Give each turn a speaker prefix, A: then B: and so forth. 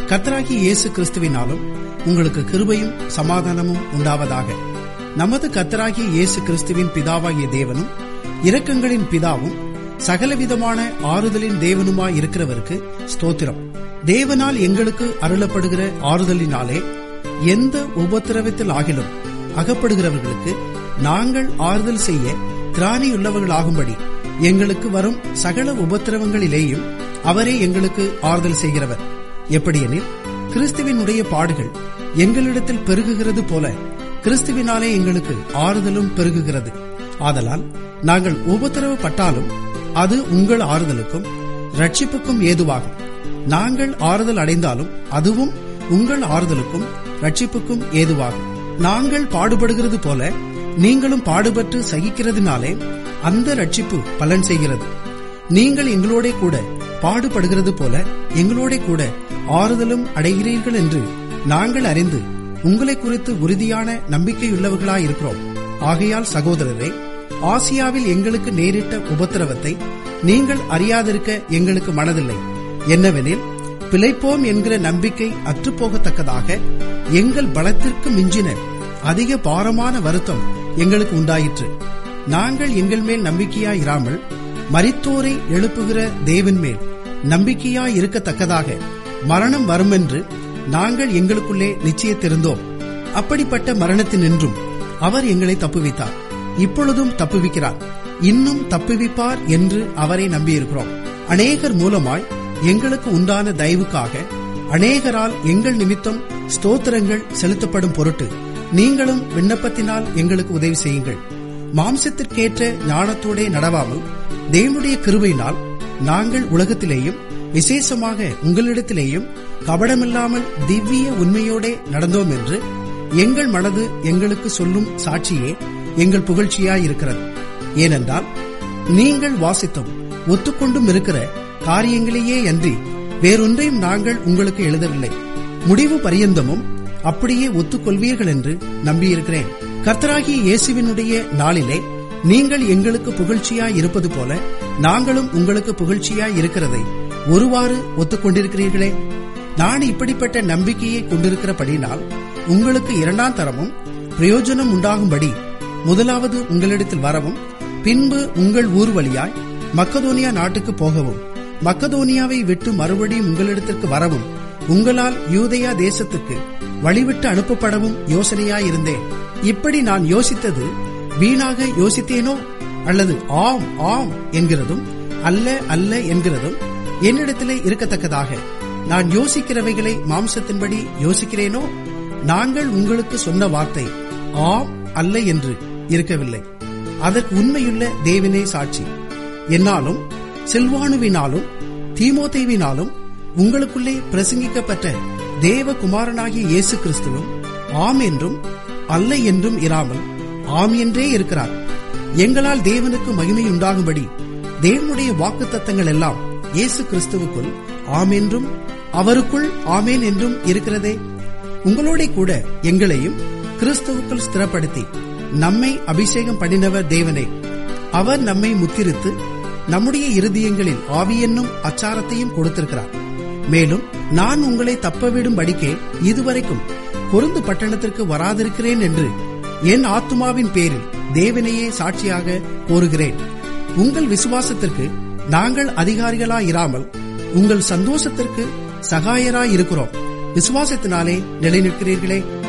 A: கர்த்தராகிய இயேசு கிறிஸ்துவினாலும் உங்களுக்கு கிருபையும் சமாதானமும் உண்டாவதாக நமது கர்த்தராகிய இயேசு கிறிஸ்துவின் பிதாவாகிய தேவனும் இரக்கங்களின் பிதாவும் சகலவிதமான ஆறுதலின் தேவனுமாய் இருக்கிறவருக்கு ஸ்தோத்திரம் தேவனால் எங்களுக்கு அருளப்படுகிற ஆறுதலினாலே எந்த உபத்திரவத்தில் ஆகிலும் அகப்படுகிறவர்களுக்கு நாங்கள் ஆறுதல் செய்ய திராணியுள்ளவர்களாகும்படி எங்களுக்கு வரும் சகல உபத்திரவங்களிலேயும் அவரே எங்களுக்கு ஆறுதல் செய்கிறவர் எப்படியெனில் கிறிஸ்துவினுடைய பாடுகள் எங்களிடத்தில் பெருகுகிறது போல கிறிஸ்துவினாலே எங்களுக்கு ஆறுதலும் பெருகுகிறது ஆதலால் நாங்கள் உபத்திரவப்பட்டாலும் அது உங்கள் ஆறுதலுக்கும் ரட்சிப்புக்கும் ஏதுவாகும் நாங்கள் ஆறுதல் அடைந்தாலும் அதுவும் உங்கள் ஆறுதலுக்கும் ரட்சிப்புக்கும் ஏதுவாகும் நாங்கள் பாடுபடுகிறது போல நீங்களும் பாடுபட்டு சகிக்கிறதுனாலே அந்த ரட்சிப்பு பலன் செய்கிறது நீங்கள் எங்களோட கூட பாடுபடுகிறது போல எங்களோட கூட ஆறுதலும் அடைகிறீர்கள் என்று நாங்கள் அறிந்து உங்களை குறித்து உறுதியான நம்பிக்கையுள்ளவர்களாயிருக்கிறோம் ஆகையால் சகோதரரே ஆசியாவில் எங்களுக்கு நேரிட்ட உபத்திரவத்தை நீங்கள் அறியாதிருக்க எங்களுக்கு மனதில்லை என்னவெனில் பிழைப்போம் என்கிற நம்பிக்கை அற்றுப்போகத்தக்கதாக எங்கள் பலத்திற்கு மிஞ்சின அதிக பாரமான வருத்தம் எங்களுக்கு உண்டாயிற்று நாங்கள் எங்கள் மேல் நம்பிக்கையாயிராமல் மரித்தோரை எழுப்புகிற தேவன் மேல் நம்பிக்கையாய் இருக்கத்தக்கதாக மரணம் வருமென்று நாங்கள் எங்களுக்குள்ளே நிச்சயத்திருந்தோம் அப்படிப்பட்ட மரணத்தினின்றும் அவர் எங்களை தப்புவித்தார் இப்பொழுதும் தப்புவிக்கிறார் இன்னும் தப்புவிப்பார் என்று அவரை நம்பியிருக்கிறோம் அநேகர் மூலமாய் எங்களுக்கு உண்டான தயவுக்காக அநேகரால் எங்கள் நிமித்தம் ஸ்தோத்திரங்கள் செலுத்தப்படும் பொருட்டு நீங்களும் விண்ணப்பத்தினால் எங்களுக்கு உதவி செய்யுங்கள் மாம்சத்திற்கேற்ற ஞானத்தோடே நடவாமல் தேவனுடைய கிருபையினால் நாங்கள் உலகத்திலேயும் விசேஷமாக உங்களிடத்திலேயும் கபடமில்லாமல் திவ்ய உண்மையோடே நடந்தோம் என்று எங்கள் மனது எங்களுக்கு சொல்லும் சாட்சியே எங்கள் புகழ்ச்சியாயிருக்கிறது ஏனென்றால் நீங்கள் வாசித்தும் ஒத்துக்கொண்டும் இருக்கிற காரியங்களையே அன்றி வேறொன்றையும் நாங்கள் உங்களுக்கு எழுதவில்லை முடிவு பரியந்தமும் அப்படியே ஒத்துக்கொள்வீர்கள் என்று நம்பியிருக்கிறேன் கர்த்தராகிய இயேசுவினுடைய நாளிலே நீங்கள் எங்களுக்கு புகழ்ச்சியாய் இருப்பது போல நாங்களும் உங்களுக்கு புகழ்ச்சியாய் இருக்கிறதை ஒருவாறு ஒத்துக்கொண்டிருக்கிறீர்களே நான் இப்படிப்பட்ட நம்பிக்கையை கொண்டிருக்கிறபடினால் உங்களுக்கு இரண்டாம் தரமும் பிரயோஜனம் உண்டாகும்படி முதலாவது உங்களிடத்தில் வரவும் பின்பு உங்கள் ஊர் வழியாய் மக்கதோனியா நாட்டுக்கு போகவும் மக்கதோனியாவை விட்டு மறுபடியும் உங்களிடத்திற்கு வரவும் உங்களால் யூதயா தேசத்துக்கு வழிவிட்டு அனுப்பப்படவும் யோசனையாயிருந்தேன் இப்படி நான் யோசித்தது வீணாக யோசித்தேனோ அல்லது ஆம் ஆம் என்கிறதும் அல்ல அல்ல என்கிறதும் என்னிடத்திலே இருக்கத்தக்கதாக நான் யோசிக்கிறவைகளை மாம்சத்தின்படி யோசிக்கிறேனோ நாங்கள் உங்களுக்கு சொன்ன வார்த்தை ஆம் அல்ல என்று இருக்கவில்லை அதற்கு உண்மையுள்ள தேவனே சாட்சி என்னாலும் செல்வானுவினாலும் தீமோதேவினாலும் உங்களுக்குள்ளே பிரசங்கிக்கப்பட்ட தேவகுமாரனாகிய இயேசு கிறிஸ்துவும் ஆம் என்றும் அல்ல என்றும் இராமல் ஆம் என்றே இருக்கிறார் எங்களால் தேவனுக்கு மகிமை உண்டாகும்படி தேவனுடைய வாக்கு தத்தங்கள் எல்லாம் இயேசு கிறிஸ்துவுக்குள் ஆம் என்றும் அவருக்குள் ஆமேன் என்றும் இருக்கிறதே உங்களோட கூட எங்களையும் கிறிஸ்துவுக்குள் ஸ்திரப்படுத்தி நம்மை அபிஷேகம் பண்ணினவர் தேவனே அவர் நம்மை முத்திரித்து நம்முடைய இருதயங்களில் ஆவியென்னும் அச்சாரத்தையும் கொடுத்திருக்கிறார் மேலும் நான் உங்களை தப்பவிடும் படிக்கே இதுவரைக்கும் கொருந்து பட்டணத்திற்கு வராதிருக்கிறேன் என்று என் ஆத்துமாவின் பேரில் தேவனையே சாட்சியாக கோருகிறேன் உங்கள் விசுவாசத்திற்கு நாங்கள் அதிகாரிகளாயிராமல் உங்கள் சந்தோஷத்திற்கு சகாயராயிருக்கிறோம் விசுவாசத்தினாலே நிலைநிற்கிறீர்களே